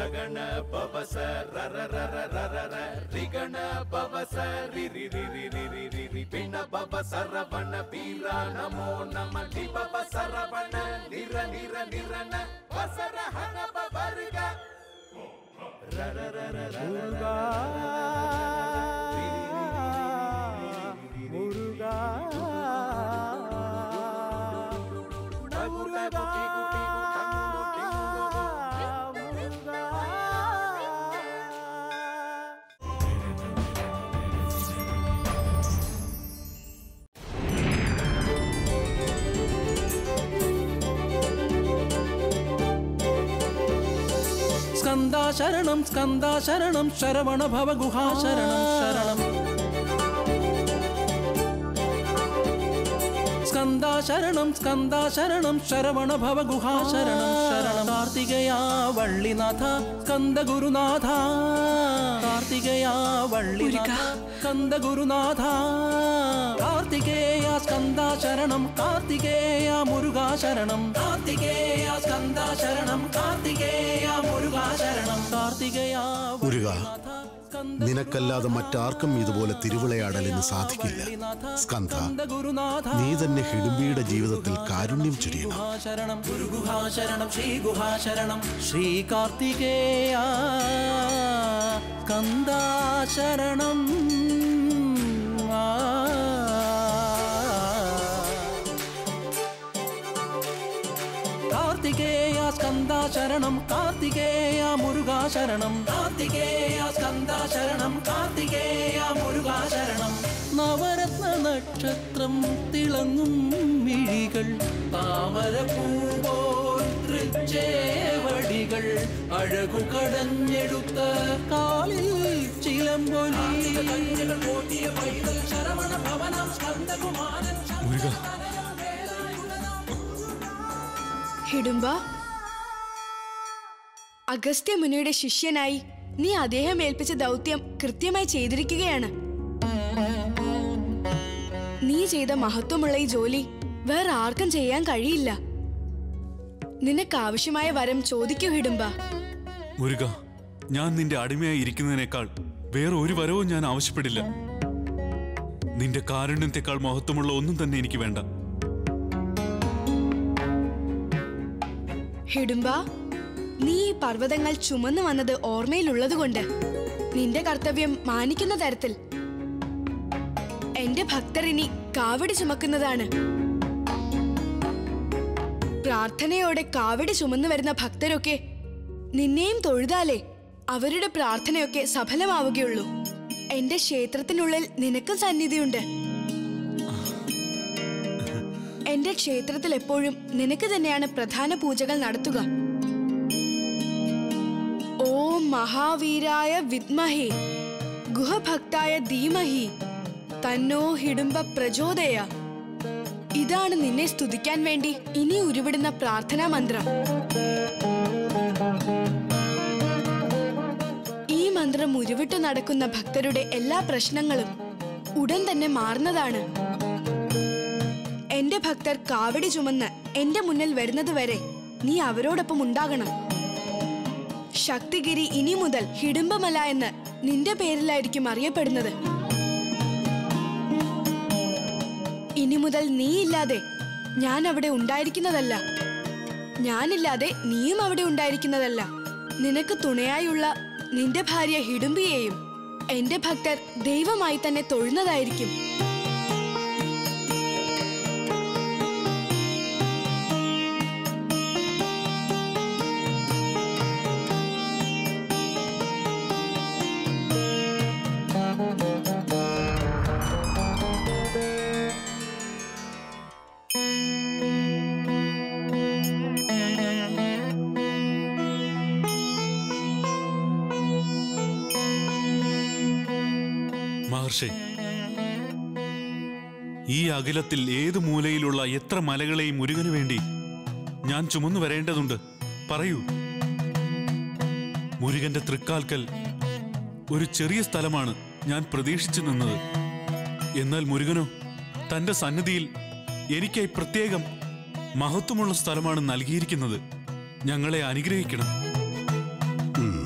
ರಗಣ ಪವಸ ರರ ರರ ರರ ರ ರಿಗಣ ಪವಸ ರಿ ರಿ ರಿ ರಿ ರಿ ರಿ ರಿ ರಿ ಪಿಣ ಪವ ಸರವಣ ವೀರ ನಮೋ ನಮ ಲಿ ಪವ ಸರವಣ ನಿರ ನಿರ ನಿರನ ವಸರ ಹನ ಪವರ್ಗ ರ ರ ರ ರ ರ ರ മുരുകാ സ്കന്ദാ ശരണം സ്കന്ദാ ശരണം ശരവണ ഭവ ഗുഹാ ശരണം ശരണം സ്കന്ദാ ശരണം സ്കന്ദാ ശരണം ശരവണ ഭവ ഗുഹാ ശരണം ശരണം കാർത്തികയാ വള്ളിനാഥ സ്കന്ദ ഗുരുനാഥ കാർത്തികയാ വള്ളിനാഥ സ്കന്ദ ഗുരുനാഥ കാർത്തികേയ സ്കന്ദാ ശരണം കാർത്തികേയ മുരുകാ ശരണം കാർത്തികേയ സ്കന്ദാ ശരണം കാർത്തികേയ മുരുകാ ശരണം കാർത്തികയാ മുരുക, വള്ളിനാഥ, സ്കന്ദ നിനക്കല്ലാതെ മറ്റാർക്കും ഇതുപോലെ തിരുവിളയാടലിന് സാധിക്കില്ല സ്കന്ധ ഗുരുനാഥ നീ തന്നെ ഹിഡുംബിയുടെ ജീവിതത്തിൽ കാരുണ്യം ചൊരിയണം ഗുഹാശരണം ഗുരുഗുഹാശരണം ശ്രീ ഗുഹാശരണം ശ്രീ കാർത്തികേയ കന്ദാശരണം ആ. കാർത്തികേയ സ്കന്ദാശരണം കാർത്തികേയ മുരുകാശരണം കാർത്തികേയ സ്കന്ദാശരണം കാർത്തികേയ മുരുകാശരണം നവരത്ന നക്ഷത്രം തിളങ്ങും മിഴികൾ താമരപ്പൂപോൽ തൃച്ചേവടികൾ അഴകു കടഞ്ഞെടുത്ത കാലിൽ ചിലമ്പൊലി പോറ്റിയ പൈതൽ ശരവണ ഭവനം സ്കന്ദകുമാരൻ ഹിഡുംബ അഗസ്ത്യ മുനിയുടെ ശിഷ്യനായി നീ അദ്ദേഹം ഏൽപ്പിച്ച ദൗത്യം കൃത്യമായി ചെയ്തിരിക്കുകയാണ് നീ ചെയ്ത മഹത്വമുള്ള ഈ ജോലി വേറെ ആർക്കും ചെയ്യാൻ കഴിയില്ല നിനക്ക് ആവശ്യമായ വരം ചോദിക്കൂ ഹിഡുംബ മുരുക ഞാൻ നിന്റെ അടിമയായി ഇരിക്കുന്നതിനേക്കാൾ വേറെ ഒരു വരവും ഞാൻ ആവശ്യപ്പെടില്ല നിന്റെ കാരുണ്യത്തെക്കാൾ മഹത്വമുള്ള ഒന്നും തന്നെ എനിക്ക് വേണ്ട ഹിഡുംബ നീ ഈ പർവ്വതങ്ങൾ ചുമന്നു വന്നത് ഓർമ്മയിലുള്ളതുകൊണ്ട് നിന്റെ കർത്തവ്യം മാനിക്കുന്ന തരത്തിൽ എന്റെ ഭക്തർ ഇനി കാവടി ചുമക്കുന്നതാണ് പ്രാർത്ഥനയോടെ കാവടി ചുമന്നു വരുന്ന ഭക്തരൊക്കെ നിന്നെയും തൊഴുതാലേ അവരുടെ പ്രാർത്ഥനയൊക്കെ സഫലമാവുകയുള്ളൂ എന്റെ ക്ഷേത്രത്തിനുള്ളിൽ നിനക്കും സന്നിധിയുണ്ട് എന്റെ ക്ഷേത്രത്തിൽ എപ്പോഴും നിനക്ക് തന്നെയാണ് പ്രധാന പൂജകൾ നടത്തുക ഓം മഹാവീരായ വിദ്മഹി ഗുഹഭക്തായ ധീമഹി തന്നോ ഹിഡുംബ പ്രചോദയ ഇതാണ് നിന്നെ സ്തുതിക്കാൻ വേണ്ടി ഇനി ഉരുവിടുന്ന പ്രാർത്ഥനാ മന്ത്രം ഈ മന്ത്രം ഉരുവിട്ടു നടക്കുന്ന ഭക്തരുടെ എല്ലാ പ്രശ്നങ്ങളും ഉടൻ തന്നെ മാറുന്നതാണ് എന്റെ ഭക്തർ കാവടി ചുമന്ന് എന്റെ മുന്നിൽ വരുന്നത് വരെ നീ അവരോടൊപ്പം ഉണ്ടാകണം ശക്തിഗിരി ഇനി മുതൽ ഹിഡുംബമല എന്ന് നിന്റെ പേരിലായിരിക്കും അറിയപ്പെടുന്നത് ഇനി മുതൽ നീ ഇല്ലാതെ ഞാൻ അവിടെ ഉണ്ടായിരിക്കുന്നതല്ല ഞാനില്ലാതെ നീയും അവിടെ ഉണ്ടായിരിക്കുന്നതല്ല നിനക്ക് തുണയായുള്ള നിന്റെ ഭാര്യ ഹിഡുംബിയെയും എന്റെ ഭക്തർ ദൈവമായി തന്നെ തൊഴുന്നതായിരിക്കും മഹർഷി ഈ അഖിലത്തിൽ ഏത് മൂലയിലുള്ള എത്ര മലകളെയും മുരുകനു വേണ്ടി ഞാൻ ചുമന്നു വരേണ്ടതുണ്ട് പറയൂ മുരുകന്റെ തൃക്കാൽക്കൽ ഒരു ചെറിയ സ്ഥലമാണ് ഞാൻ പ്രതീക്ഷിച്ചു നിന്നത് എന്നാൽ മുരുകനോ തന്റെ സന്നിധിയിൽ എനിക്കായി പ്രത്യേകം മഹത്വമുള്ള സ്ഥലമാണ് നൽകിയിരിക്കുന്നത് ഞങ്ങളെ അനുഗ്രഹിക്കണം ഉം.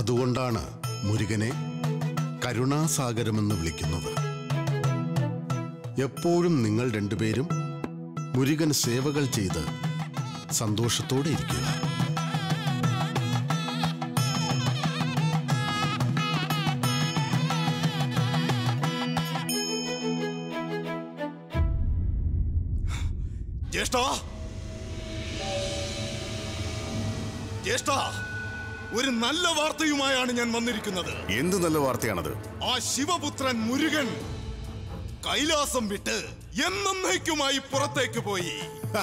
അതുകൊണ്ടാണ് മുരുകനെ കരുണാസാഗരമെന്ന് വിളിക്കുന്നത് എപ്പോഴും നിങ്ങൾ രണ്ടുപേരും മുരുകൻ സേവകൾ ചെയ്ത് സന്തോഷത്തോടെ ഇരിക്കുക ജ്യേഷ്ഠ ജ്യേഷ്ഠ ഒരു നല്ല വാർത്തയുമായാണ് ഞാൻ വന്നിരിക്കുന്നത് എന്ത് നല്ല വാർത്തയാണത് ആ ശിവപുത്രൻ മുരുകൻ കൈലാസം വിട്ട് എന്നേക്കുമായി പുറത്തേക്ക് പോയി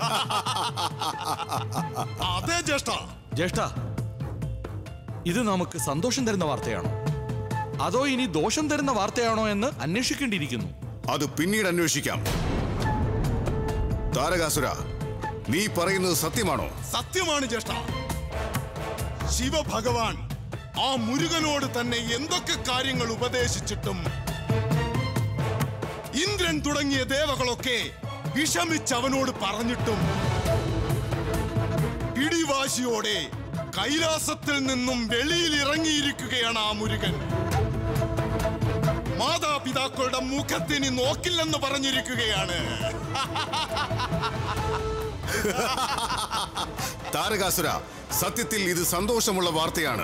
അതെ ജ്യേഷ്ഠ ജ്യേഷ്ഠ ഇത് നമുക്ക് സന്തോഷം തരുന്ന വാർത്തയാണോ അതോ ഇനി ദോഷം തരുന്ന വാർത്തയാണോ എന്ന് അന്വേഷിക്കേണ്ടിയിരിക്കുന്നു അത് പിന്നീട് അന്വേഷിക്കാം താരകാസുര നീ പറയുന്നത് സത്യമാണോ സത്യമാണ് ജ്യേഷ്ഠ ശിവഭഗവാൻ ആ മുരുകനോട് തന്നെ എന്തൊക്കെ കാര്യങ്ങൾ ഉപദേശിച്ചിട്ടും ഇന്ദ്രൻ തുടങ്ങിയ ദേവകളൊക്കെ വിഷമിച്ച് അവനോട് പറഞ്ഞിട്ടും പിടിവാശിയോടെ കൈലാസത്തിൽ നിന്നും വെളിയിൽ ഇറങ്ങിയിരിക്കുകയാണ് ആ മുരുകൻ മാതാപിതാക്കളുടെ മുഖത്തിനി നോക്കില്ലെന്ന് പറഞ്ഞിരിക്കുകയാണ് താരകാസുര സത്യത്തിൽ ഇത് സന്തോഷമുള്ള വാർത്തയാണ്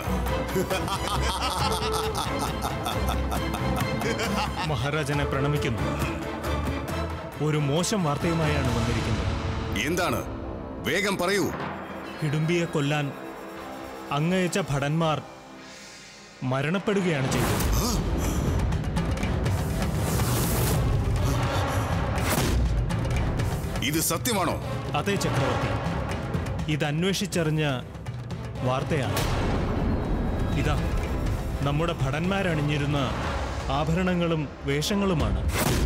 മഹാരാജനെ പ്രണമിക്കുന്നു ഒരു മോശം വാർത്തയുമായാണ് വന്നിരിക്കുന്നത് എന്താണ് വേഗം പറയൂ ഹിഡുംബിയെ കൊല്ലാൻ അങ്ങയച്ച ഭടന്മാർ മരണപ്പെടുകയാണ് ചെയ്തത് ഇത് സത്യമാണോ അതെ ചക്രവർത്തി ഇത് അന്വേഷിച്ചറിഞ്ഞ വാർത്തയാണ് ഇതാ നമ്മുടെ ഭടന്മാരണിഞ്ഞിരുന്ന ആഭരണങ്ങളും വേഷങ്ങളുമാണ്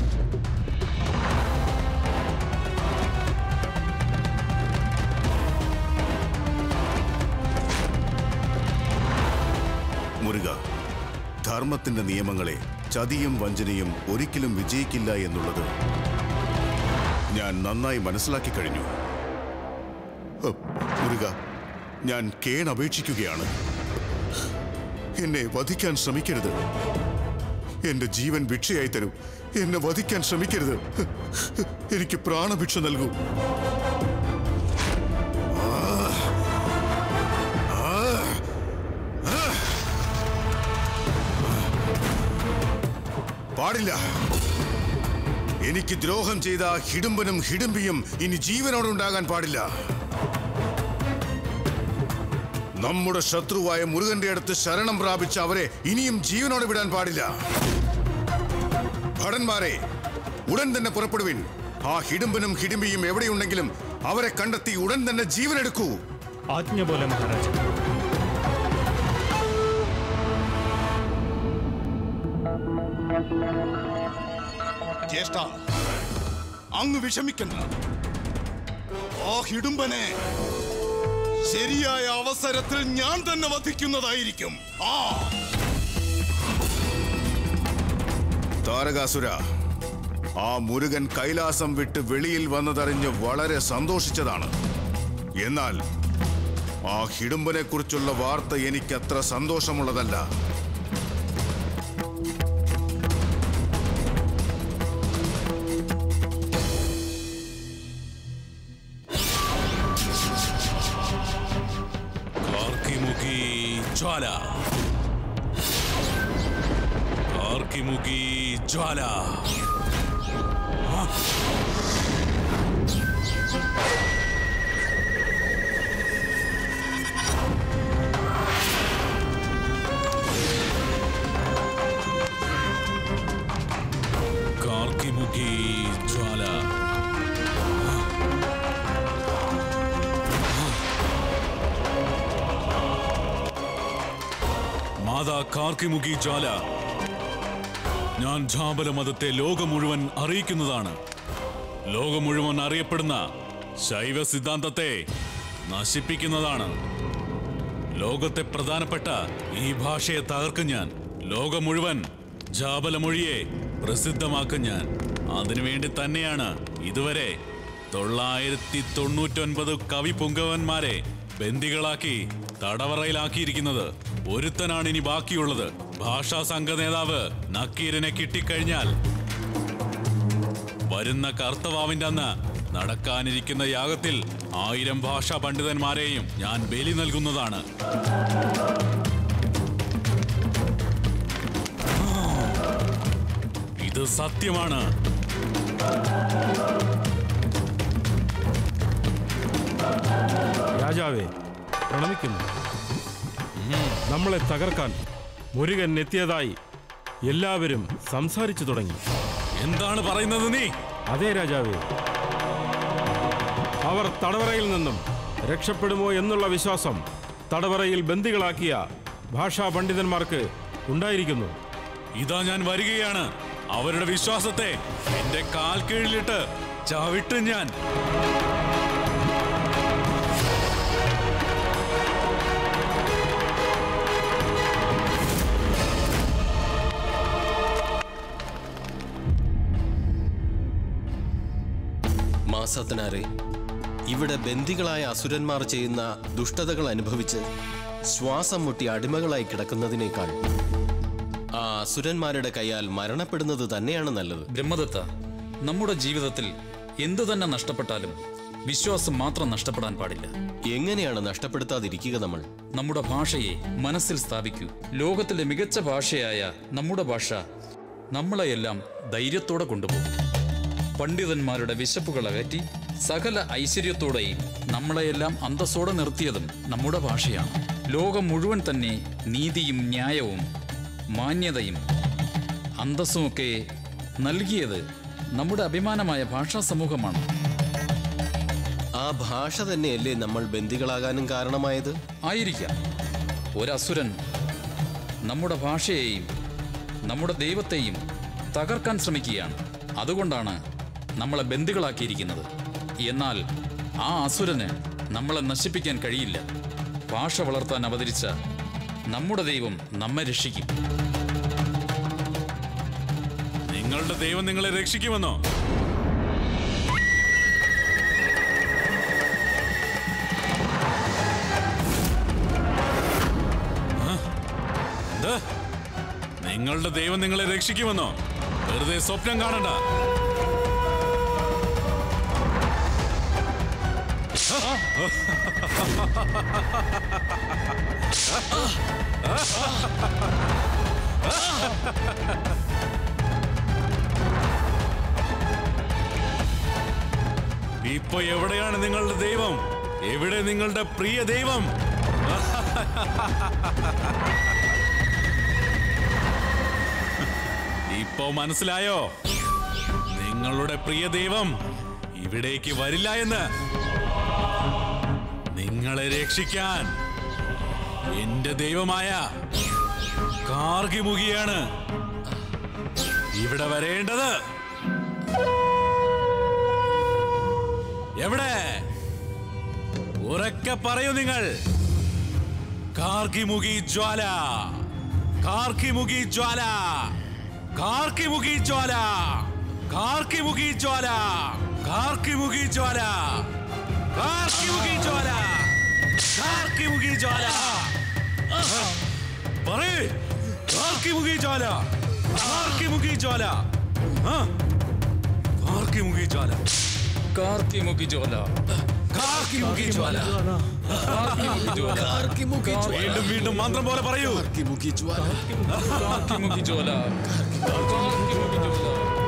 മുരുക ധർമ്മത്തിന്റെ നിയമങ്ങളെ ചതിയും വഞ്ചനയും ഒരിക്കലും വിജയിക്കില്ല എന്നുള്ളത് ഞാൻ നന്നായി മനസ്സിലാക്കി കഴിഞ്ഞു ഹ്, മുരുക ഞാൻ കേണപേക്ഷിക്കുകയാണ് എന്നെ വധിക്കാൻ ശ്രമിക്കരുത് എന്റെ ജീവൻ ഭിക്ഷയായി തരൂ എന്നെ വധിക്കാൻ ശ്രമിക്കരുത് എനിക്ക് പ്രാണഭിക്ഷ നൽകൂ പാടില്ല എനിക്ക് ദ്രോഹം ചെയ്ത ഹിഡുംബനും ഹിഡുംബിയും ഇനി ജീവനോടെ ഉണ്ടാകാൻ പാടില്ല നമ്മുടെ ശത്രുവായ മുരുകന്റെ അടുത്ത് ശരണം പ്രാപിച്ച അവരെ ഇനിയും ജീവനോടെ വിടാൻ പാടില്ല ഭടന്മാരെ ഉടൻ തന്നെ പുറപ്പെടുവിൻ ആ ഹിഡുംബനും ഹിഡുംബിയും എവിടെയുണ്ടെങ്കിലും അവരെ കണ്ടെത്തി ഉടൻ തന്നെ ജീവനെടുക്കൂ ആജ്ഞ പോലെ മഹാരാജൻ ജ്യേഷ്ഠ അങ്ങ് വിഷമിക്കണ്ട ആ ഹിഡുംബനെ ശരിയായ അവസരത്തിൽ ഞാൻ തന്നെ വധിക്കുന്നതായിരിക്കും ആ താരകാസുര ആ മുരുകൻ കൈലാസം വിട്ട് വെളിയിൽ വന്നതറിഞ്ഞ് വളരെ സന്തോഷിച്ചതാണ് എന്നാൽ ആ ഹിഡുംബനെ കുറിച്ചുള്ള വാർത്ത എനിക്ക് അത്ര സന്തോഷമുള്ളതല്ല കാർക്കിമുഖി ജ്വാല കാർക്കിമുഖി ജ്വാല ആ. കാർക്കിമുഖി ജ്വാല മാതാ കാർക്കിമുഖി ജ്വാല ഞാൻ ജാബല മതത്തെ ലോകം മുഴുവൻ അറിയിക്കുന്നതാണ് ലോകം മുഴുവൻ അറിയപ്പെടുന്ന ശൈവ സിദ്ധാന്തത്തെ നശിപ്പിക്കുന്നതാണ് ലോകത്തെ പ്രധാനപ്പെട്ട ഈ ഭാഷയെ തകർക്കും ഞാൻ ലോകം മുഴുവൻ ജാബലമൊഴിയെ പ്രസിദ്ധമാക്കും ഞാൻ അതിനുവേണ്ടി തന്നെയാണ് ഇതുവരെ തൊള്ളായിരത്തി തൊണ്ണൂറ്റൊൻപത് കവി പുങ്കവന്മാരെ ബന്ദികളാക്കി തടവറയിലാക്കിയിരിക്കുന്നത് ഒരുത്തനാണ് ഇനി ബാക്കിയുള്ളത് ഭാഷാ സംഘ നേതാവ് നക്കീരനെ കിട്ടിക്കഴിഞ്ഞാൽ വരുന്ന കർത്തവാവിന്റെ അന്ന് നടക്കാനിരിക്കുന്ന യാഗത്തിൽ ആയിരം ഭാഷാ പണ്ഡിതന്മാരെയും ഞാൻ ബലി നൽകുന്നതാണ് ഇത് സത്യമാണ് രാജാവേ പ്രണമിക്കുന്നു നമ്മളെ തകർക്കാൻ മുരുകൻ എത്തിയതായി എല്ലാവരും സംസാരിച്ചു തുടങ്ങി എന്താണ് പറയുന്നത് നീ അതെ രാജാവേ അവർ തടവറയിൽ നിന്നും രക്ഷപ്പെടുമോ എന്നുള്ള വിശ്വാസം തടവറയിൽ ബന്ദികളാക്കിയ ഭാഷാ പണ്ഡിതന്മാർക്ക് ഉണ്ടായിരിക്കുന്നു ഇതാ ഞാൻ വരികയാണ് അവരുടെ വിശ്വാസത്തെ എന്റെ കാൽ കീഴിലിട്ട് ചവിട്ടും ഞാൻ മാസത്തിനാരെ ഇവിടെ ബന്ദികളായ അസുരന്മാർ ചെയ്യുന്ന ദുഷ്ടതകൾ അനുഭവിച്ച് ശ്വാസം മുട്ടി അടിമകളായി കിടക്കുന്നതിനേക്കാൾ ആ അസുരന്മാരുടെ കൈയാൽ മരണപ്പെടുന്നത് തന്നെയാണ് നല്ലത് ബ്രഹ്മദത്ത നമ്മുടെ ജീവിതത്തിൽ എന്തു തന്നെ നഷ്ടപ്പെട്ടാലും വിശ്വാസം മാത്രം നഷ്ടപ്പെടാൻ പാടില്ല എങ്ങനെയാണ് നഷ്ടപ്പെടുത്താതിരിക്കുക നമ്മൾ നമ്മുടെ ഭാഷയെ മനസ്സിൽ സ്ഥാപിക്കൂ ലോകത്തിലെ മികച്ച ഭാഷയായ നമ്മുടെ ഭാഷ നമ്മളെയെല്ലാം ധൈര്യത്തോടെ കൊണ്ടുപോകും പണ്ഡിതന്മാരുടെ വിശപ്പുകൾ അകറ്റി സകല ഐശ്വര്യത്തോടെയും നമ്മളെയെല്ലാം അന്തസ്സോടെ നിർത്തിയതും നമ്മുടെ ഭാഷയാണ് ലോകം മുഴുവൻ തന്നെ നീതിയും ന്യായവും മാന്യതയും അന്തസ്സുമൊക്കെ നൽകിയത് നമ്മുടെ അഭിമാനമായ ഭാഷാ സമൂഹമാണ് ആ ഭാഷ തന്നെയല്ലേ നമ്മൾ ബന്ദികളാകാനും കാരണമായത് ആയിരിക്കാം ഒരസുരൻ നമ്മുടെ ഭാഷയെയും നമ്മുടെ ദൈവത്തെയും തകർക്കാൻ ശ്രമിക്കുകയാണ് അതുകൊണ്ടാണ് നമ്മളെ ബന്ദികളാക്കിയിരിക്കുന്നത് എന്നാൽ ആ അസുരന് നമ്മളെ നശിപ്പിക്കാൻ കഴിയില്ല ഭാഷ വളർത്താൻ അവതരിച്ച നമ്മുടെ ദൈവം നമ്മെ രക്ഷിക്കും നിങ്ങളുടെ ദൈവം നിങ്ങളെ രക്ഷിക്കുമെന്നോ ആ? എന്ത്? നിങ്ങളുടെ ദൈവം നിങ്ങളെ രക്ഷിക്കുമെന്നോ വെറുതെ സ്വപ്നം കാണണ്ട ഇപ്പൊ എവിടെയാണ് നിങ്ങളുടെ ദൈവം എവിടെ നിങ്ങളുടെ പ്രിയ ദൈവം ഇപ്പോ മനസ്സിലായോ നിങ്ങളുടെ പ്രിയ ദൈവം ഇവിടേക്ക് വരില്ല എന്ന് നിങ്ങളെ രക്ഷിക്കാൻ എന്റെ ദൈവമായ കാർഗിമുഖിയാണ് ഇവിടെ വരേണ്ടത് എവിടെ ഉറക്കെ പറയൂ നിങ്ങൾ കാർക്കിമുഖി ജ്വാല കാർക്കിമുഖി ജ്വാല കാർക്കിമുഖി ജ്വാല കാർക്കിമുഖി ജ്വാല കാർക്കിമുഖി ജ്വാല കാർക്കിമുഖി ജ്വാല കാർക്കിമുഖി ജ്വാല പറയേ കാർക്കിമുഖി ജ്വാല കാർക്കിമുഖി ജ്വാല ആ കാർക്കിമുഖി ജ്വാല കാർക്കിമുഖി ജ്വാല കാർക്കിമുഖി ജ്വാല കാർക്കിമുഖി ജ്വാല കാർക്കിമുഖി ജ്വാല. വീണ്ടും വീണ്ടും മന്ത്രം പോലെ പറയൂ കാർക്കിമുഖി ജ്വാല. കാർക്കിമുഖി ജ്വാല കാർക്കിമുഖി ജ്വാല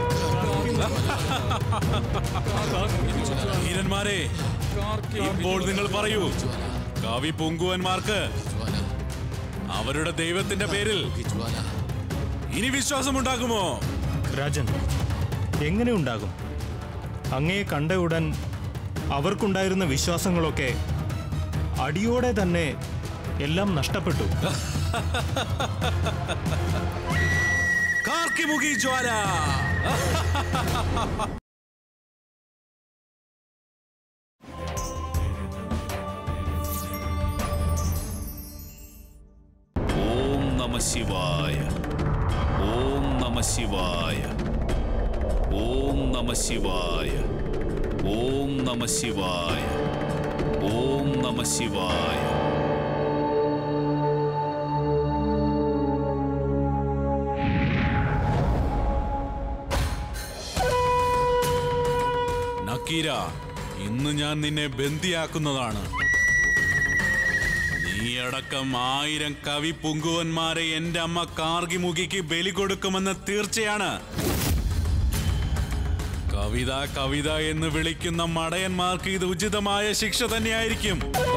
ധീരന്മാരെ ഇപ്പോൾ നിങ്ങൾ പറയൂ കവി പൂങ്കുവന്മാർക്ക് അവരുടെ ദൈവത്തിന്റെ പേരിൽ ഇനി വിശ്വാസമുണ്ടാകുമോ രാജൻ എങ്ങനെ ഉണ്ടാകും അങ്ങയെ കണ്ട ഉടൻ അവർക്കുണ്ടായിരുന്ന വിശ്വാസങ്ങളൊക്കെ അടിയോടെ തന്നെ എല്ലാം നഷ്ടപ്പെട്ടു കാർക്കിമുഖി ജ്വാല ഓം നമ ശിവായ ഓം നമ ശിവായ ഓം നമ ശിവായ ഓം നമ ശിവായ ഓം നമ ശിവായ നക്കീര ഇന്ന് ഞാൻ നിന്നെ ബന്ദിയാക്കുന്നതാണ് നീയടക്കം ആയിരം കവി പുങ്കുവന്മാരെ എന്റെ അമ്മ കാർഗിമുഖിക്ക് ബലി കൊടുക്കുമെന്ന് തീർച്ചയാണ് കവിത കവിത എന്ന് വിളിക്കുന്ന മടയന്മാർക്ക് ഇത് ഉചിതമായ ശിക്ഷ തന്നെയായിരിക്കും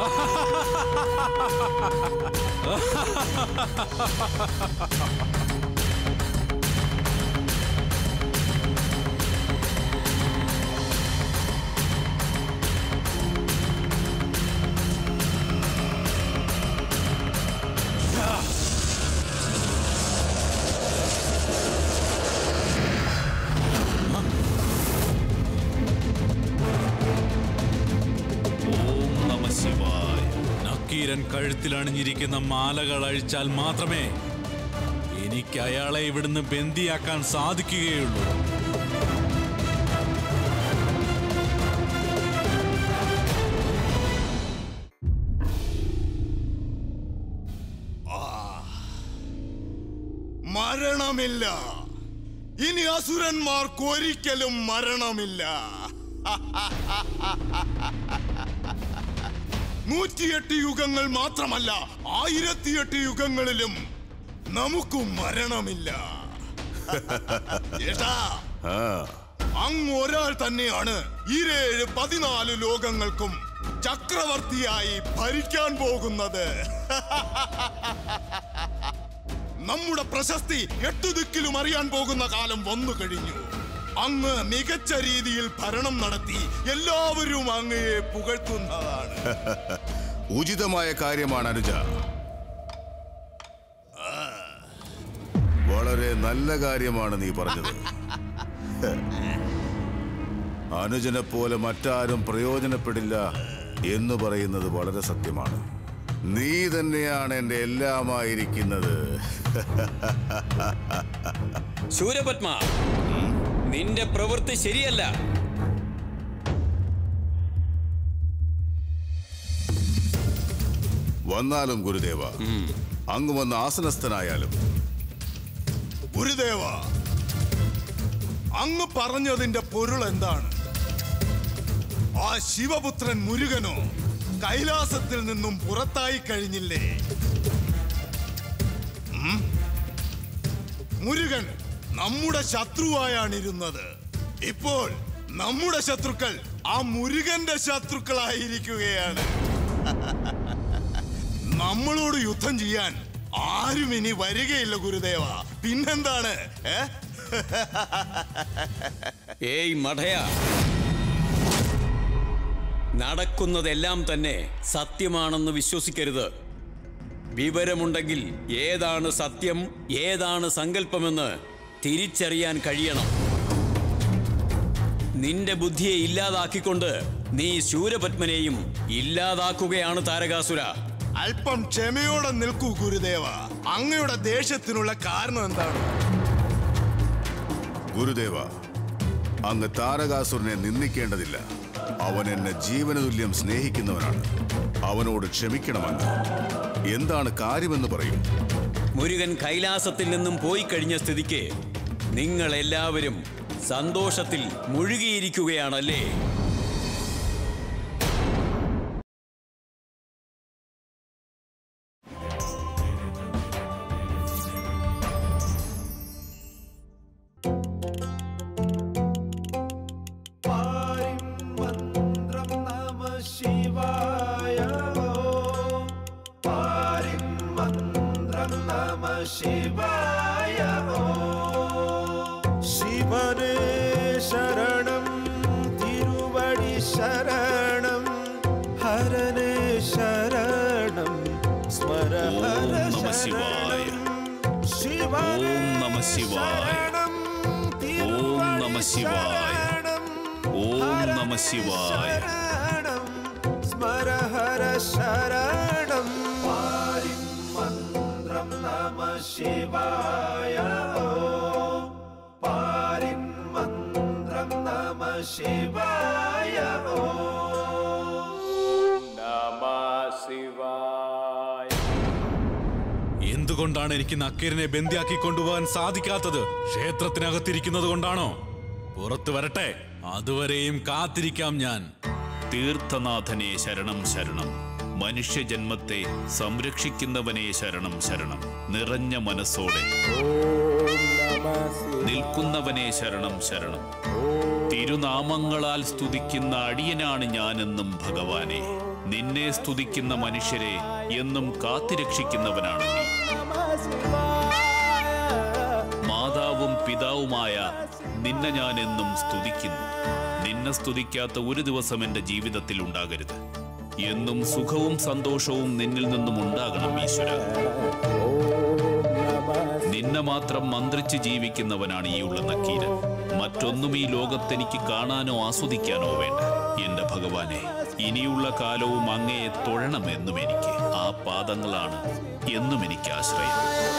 ഓം നമ ശിവായ നക്കീരൻ കഴുത്തിലണിഞ്ഞിരിക്കുന്ന മാലകൾ അഴിച്ചാൽ മാത്രമേ എനിക്ക് അയാളെ ഇവിടുന്ന് ബന്ദിയാക്കാൻ സാധിക്കുകയുള്ളൂ മരണമില്ല ഇനി അസുരന്മാർക്ക് ഒരിക്കലും മരണമില്ല നൂറ്റിയെട്ട് യുഗങ്ങൾ മാത്രമല്ല ആയിരത്തിയെട്ട് യുഗങ്ങളിലും നമുക്ക് മരണമില്ല ഏട്ടാ, അങ്ങ് ഒരാൾ തന്നെയാണ് ഇരേഴ് പതിനാല് ലോകങ്ങൾക്കും ചക്രവർത്തിയായി ഭരിക്കാൻ പോകുന്നത് നമ്മുടെ പ്രശസ്തി എട്ടു ദിക്കിലും അറിയാൻ പോകുന്ന കാലം വന്നു കഴിഞ്ഞു അങ്ങ് മികച്ച രീതിയിൽ ഭരണം നടത്തി എല്ലാവരും അങ്ങയെ പുകഴ്ത്തുന്നതാണ് ഉചിതമായ കാര്യമാണ് അനുജ വളരെ നല്ല കാര്യമാണ് നീ പറഞ്ഞത് അനുജനെ പോലെ മറ്റാരും പ്രയോജനപ്പെടില്ല എന്ന് പറയുന്നത് വളരെ സത്യമാണ് നീ തന്നെയാണ് എന്റെ എല്ലാമായിരിക്കുന്നത് ശൂരപത്മ നിന്റെ പ്രവൃത്തി ശരിയല്ല വന്നാലും ഗുരുദേവ അങ്ങ് വന്ന് ആസനസ്ഥനായാലും ഗുരുദേവ അങ്ങ് പറഞ്ഞതിന്റെ പൊരുൾ എന്താണ് ആ ശിവപുത്രൻ മുരുകനോ കൈലാസത്തിൽ നിന്നും പുറത്തായി കഴിഞ്ഞില്ലേ ഉം? മുരുകൻ നമ്മുടെ ശത്രുവായാണിരുന്നത് ഇപ്പോൾ നമ്മുടെ ശത്രുക്കൾ ആ മുരുകന്റെ ശത്രുക്കളായിരിക്കുകയാണ് നമ്മളോട് യുദ്ധം ചെയ്യാൻ ആരും ഇനി വരികയില്ല ഗുരുദേവ പിന്നെന്താണ് ഏ? ഏയ് മഠയ നടക്കുന്നതെല്ലാം തന്നെ സത്യമാണെന്ന് വിശ്വസിക്കരുത് വിവരമുണ്ടെങ്കിൽ ഏതാണ് സത്യം ഏതാണ് സങ്കല്പമെന്ന് തിരിച്ചറിയാൻ കഴിയണം നിന്റെ ബുദ്ധിയെ ഇല്ലാതാക്കിക്കൊണ്ട് നീ ശൂരപത്മനെയും ഇല്ലാതാക്കുകയാണ് താരകാസുര അല്പം ക്ഷമയോടെ നിൽക്കൂ ഗുരുദേവ അങ്ങയുടെ ദേഷ്യത്തിനുള്ള കാരണം എന്താണ് ഗുരുദേവ അങ്ങ് താരകാസുരനെ നിന്ദിക്കേണ്ടതില്ല അവൻ എന്നെ ജീവനതുല്യം സ്നേഹിക്കുന്നവനാണ് അവനോട് ക്ഷമിക്കണമെന്ന് എന്താണ് കാര്യമെന്ന് പറയും മുരുകൻ കൈലാസത്തിൽ നിന്നും പോയി കഴിഞ്ഞ സ്ഥിതിക്ക് നിങ്ങൾ എല്ലാവരും സന്തോഷത്തിൽ മുഴുകിയിരിക്കുകയാണല്ലേ ശിവായ ഓം പാരിം മന്ത്രം നമ ശിവായ ഓം ശിവനേ ശരണം തിരുവടി ശരണം ഹരനേ ശരണം സ്മര ഹര നമ ശിവായ. ശിവനേ ഓം നമ ശിവായ. ഓം നമ ശിവായ. ഓം നമ ശിവായ ശരണം സ്മര ഹര ശരണം പാരിം മന്ത്രം നമ ശിവായ ഓം പാരിം മന്ത്രം നമ ശിവായ ഓം നമ ശിവായ എന്തുകൊണ്ടാണ് എനിക്ക് നക്കീരനെ ബന്ദിയാക്കി കൊണ്ടുപോകാൻ സാധിക്കാത്തത് ക്ഷേത്രത്തിനകത്തിരിക്കുന്നത് കൊണ്ടാണോ പുറത്തു വരട്ടെ അതുവരെയും കാത്തിരിക്കാം ഞാൻ തീർത്ഥനാഥനെ ശരണം ശരണം മനുഷ്യജന്മത്തെ സംരക്ഷിക്കുന്നവനെ ശരണം ശരണം നിറഞ്ഞ മനസ്സോടെ നിൽക്കുന്നവനെ ശരണം ശരണം തിരുനാമങ്ങളാൽ സ്തുതിക്കുന്ന അടിയനാണ് ഞാനെന്നും ഭഗവാനെ നിന്നെ സ്തുതിക്കുന്ന മനുഷ്യരെ എന്നും കാത്തിരക്ഷിക്കുന്നവനാണ് നീ മാതാവും പിതാവുമായ നിന്നെ ഞാൻ എന്നും സ്തുതിക്കുന്നു നിന്നെ സ്തുതിക്കാത്ത ഒരു ദിവസം എന്റെ ജീവിതത്തിൽ ഉണ്ടാകരുത് എന്നും സുഖവും സന്തോഷവും നിന്നിൽ നിന്നും ഉണ്ടാകണം ഈശ്വര നിന്നെ മാത്രം മന്ത്രിച്ച് ജീവിക്കുന്നവനാണ് ഈ ഉള്ള നക്കീരൻ മറ്റൊന്നും ഈ ലോകത്തെനിക്ക് കാണാനോ ആസ്വദിക്കാനോ വേണ്ട എന്റെ ഭഗവാനെ ഇനിയുള്ള കാലവും അങ്ങയെ തൊഴണം എന്നും എനിക്ക് ആ പാദങ്ങളാണ് എന്നും എനിക്ക് ആശ്രയം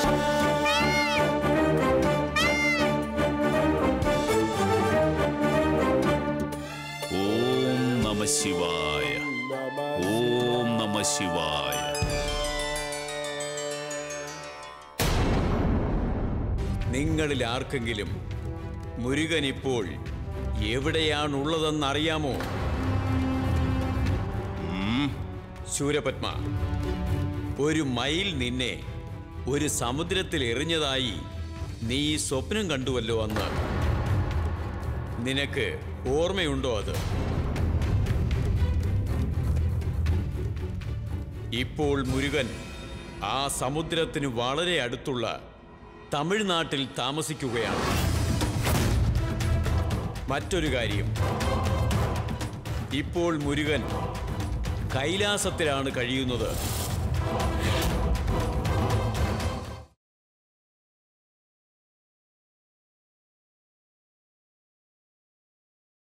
ഓം നമ ശിവായ ഓം നമ ശിവായ നിങ്ങളിൽ ആർക്കെങ്കിലും മുരുകൻ ഇപ്പോൾ എവിടെയാണുള്ളതെന്നറിയാമോ ഉം, ശൂരപത്മ ഒരു മയിൽ നിന്നെ ഒരു സമുദ്രത്തിൽ എറിഞ്ഞതായി നീ സ്വപ്നം കണ്ടുവല്ലോ അന്ന് നിനക്ക് ഓർമ്മയുണ്ടോ അത് ഇപ്പോൾ മുരുകൻ ആ സമുദ്രത്തിന് വളരെ അടുത്തുള്ള തമിഴ്നാട്ടിൽ താമസിക്കുകയാണ് മറ്റൊരു കാര്യം ഇപ്പോൾ മുരുകൻ കൈലാസത്തിലാണ് കഴിയുന്നത്